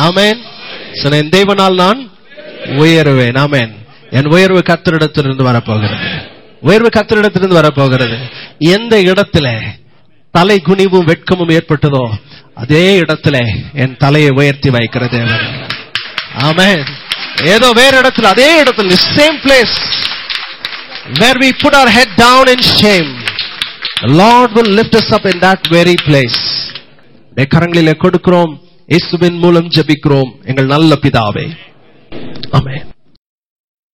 ஆமென் சொன்ன என் தேவனால் நான் உயருவேன் ஆமென் என் உயர்வு கத்தரிடத்திலிருந்து வரப்போகிறது உயர்வு கத்தரிடத்திலிருந்து வரப்போகிறது எந்த இடத்துல தலை குனிவும் வெட்கமும் ஏற்பட்டதோ அதே இடத்துல என் தலையை உயர்த்தி வைக்கிற தேவன் ஆமென் ஏதோ வேற இடத்துல அதே இடத்துல same place where we put our head down in shame the lord will lift us up in that very place உடைய கரங்களிலே கொடுக்கிறோம் இயேசுவின் மூலம் ஜெபிக்கிறோம் எங்கள் நல்ல பிதாவே ஆமென்